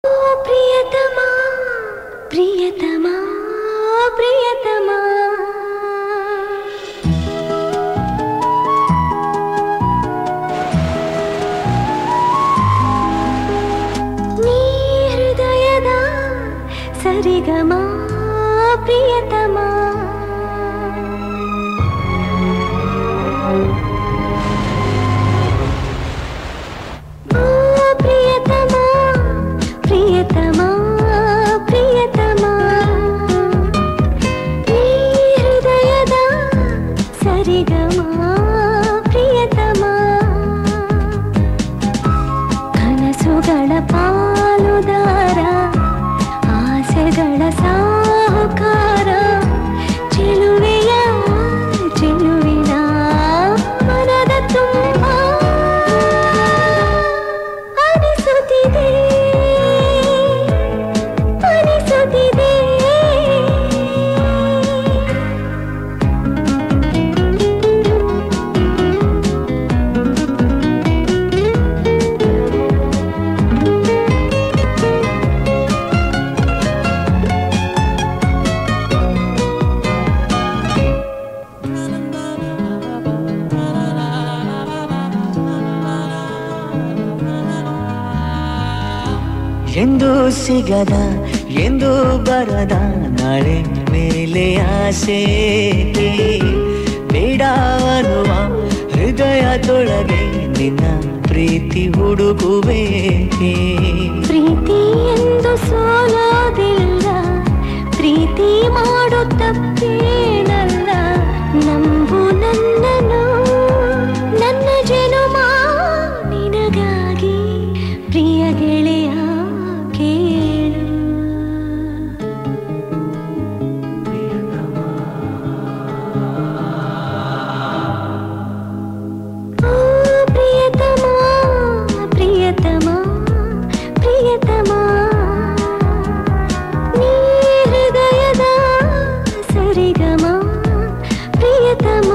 ಪ್ರಿಯತಮಾ ಪ್ರಿಯತಮಾ ಪ್ರಿಯತಮಾ ನೀ ಹೃದಯದ ಸರಿಗಮ ಪ್ರಿಯತಮಾ ಓ ಪ್ರಿಯತಮಾ ಪ್ರಿಯತಮಾ ಪ್ರಿಯತಮಾ ನೀ ಹೃದಯದ ಸರಿಗಮ ಪ್ರಿಯತಮಾ ಕನಸುಗಳ ಪಾಲುದಾರ ಆಸೆಗಳ ಸಾಹುಕಾರ ಚೆಲುವೆಯ ಚೆಲುವಿನ ಮನದ ತುಂಬ ಅನಿಸುತ್ತಿದೆ ಅನಿಸುತ್ತಿದೆ ಎಂದು ಸಿಗದ ಎಂದು ಬರದ ನಾಳೆ ಮೇಲೆ ಆಸೆ ಬೇಡ ಅನ್ನುವ ಹೃದಯದೊಳಗೆ ನಿನ್ನ ಪ್ರೀತಿ ಹುಡುಕುಬೇಕೆ ಪ್ರೀತಿ ಎಂದು ಸೋಲೋದಿಲ್ಲ ಪ್ರೀತಿ ಮಾಡೋ ತಪ್ಪೇನಲ್ಲ ನಂಬು ನನ್ನನು ನನ್ನ ಜನುಮ ನಿನಗಾಗಿ ಪ್ರಿಯ ಗೆಳೆಯ ಕೇಳು ಓ ಪ್ರಿಯತಮಾ ಪ್ರಿಯತಮಾ ಪ್ರಿಯತಮಾ ನೀ ಹೃದಯದ ಸರಿಗಮ ಪ್ರಿಯತಮಾ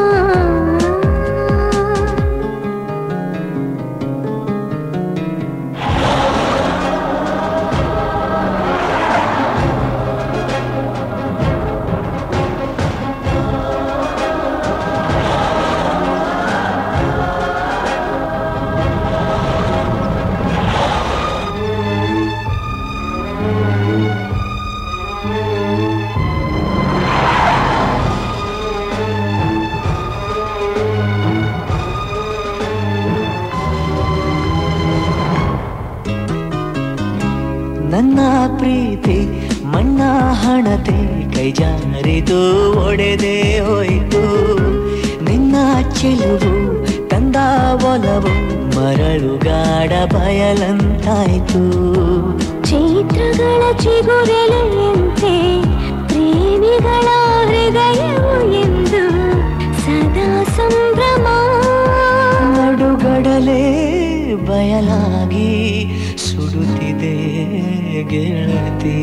ನನ್ನ ಪ್ರೀತಿ ಮಣ್ಣ ಹಣತೆ ಕೈ ಜಾರಿದು ಒಡೆದೇ ಹೋಯಿತು ನಿನ್ನ ಚೆಲುವು ತಂದ ಒಲವು ಮರಳುಗಾಡ ಬಯಲಂತಾಯ್ತು ಚೈತ್ರಗಳ ಚಿಗುರೆಲೆಯಂತೆ ಪ್ರೇಮಿಗಳ ಹೃದಯವು ಎಂದು ಸದಾ ಸಂಭ್ರಮ ನಡುಗಡಲೆ ಬಯಲಾಗಿ ಸುಡುತ್ತಿದೆ ಗೆಳತಿ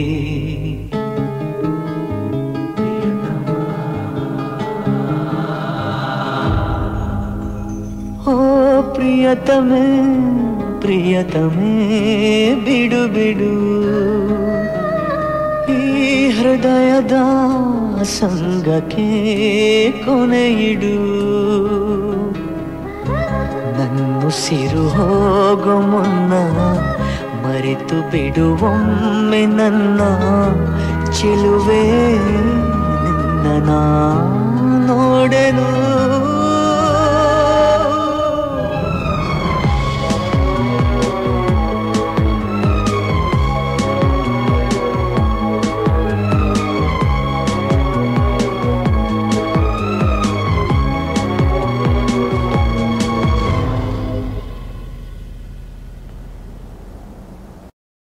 ಓ ಪ್ರಿಯತಮೆ ಪ್ರಿಯತಮೆ ಬಿಡು ಬಿಡು ಈ ಹೃದಯದ ಸಂಗಕ್ಕೆ ಕೊನೆಯಿಡು ನನ್ನುಸಿರು ಹೋಗೋ ಮುನ್ನ ಮರೆತು ಬಿಡುವೊಮ್ಮೆ ನನ್ನ ಚೆಲುವೆ ನಿನ್ನ ನಾ